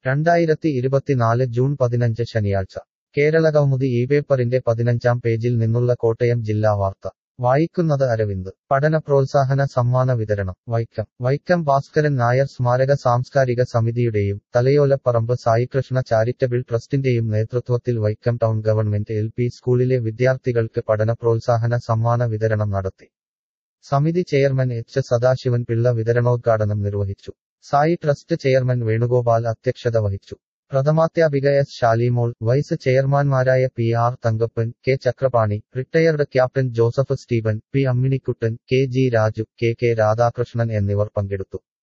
രണ്ടായിരത്തി ഇരുപത്തിനാല് ജൂൺ പതിനഞ്ച് ശനിയാഴ്ച കേരളകൗമുദി ഈ പേപ്പറിന്റെ പതിനഞ്ചാം പേജിൽ നിന്നുള്ള കോട്ടയം ജില്ലാ വാർത്ത വായിക്കുന്നത് അരവിന്ദ് പഠന പ്രോത്സാഹന സമ്മാന വിതരണം വൈക്കം വൈക്കം ഭാസ്കരൻ നായർ സ്മാരക സാംസ്കാരിക സമിതിയുടെയും തലയോലപ്പറമ്പ് സായികൃഷ്ണ ചാരിറ്റബിൾ ട്രസ്റ്റിന്റെയും നേതൃത്വത്തിൽ Vaikom town government L P സ്കൂളിലെ വിദ്യാർത്ഥികൾക്ക് പഠന പ്രോത്സാഹന സമ്മാന വിതരണം നടത്തി സമിതി ചെയർമാൻ എച്ച് സദാശിവൻ പിള്ള വിതരണോദ്ഘാടനം നിർവഹിച്ചു സായി ട്രസ്റ്റ് ചെയർമാൻ വേണുഗോപാൽ അധ്യക്ഷത വഹിച്ചു പ്രഥമാധ്യാപിക എസ് ഷാലിമോൾ വൈസ് ചെയർമാൻമാരായ P R Thankappan K Chakrapani retired captain Joseph Steven P Amminikuttan K G Raju K K Radhakrishnan എന്നിവർ പങ്കെടുത്തു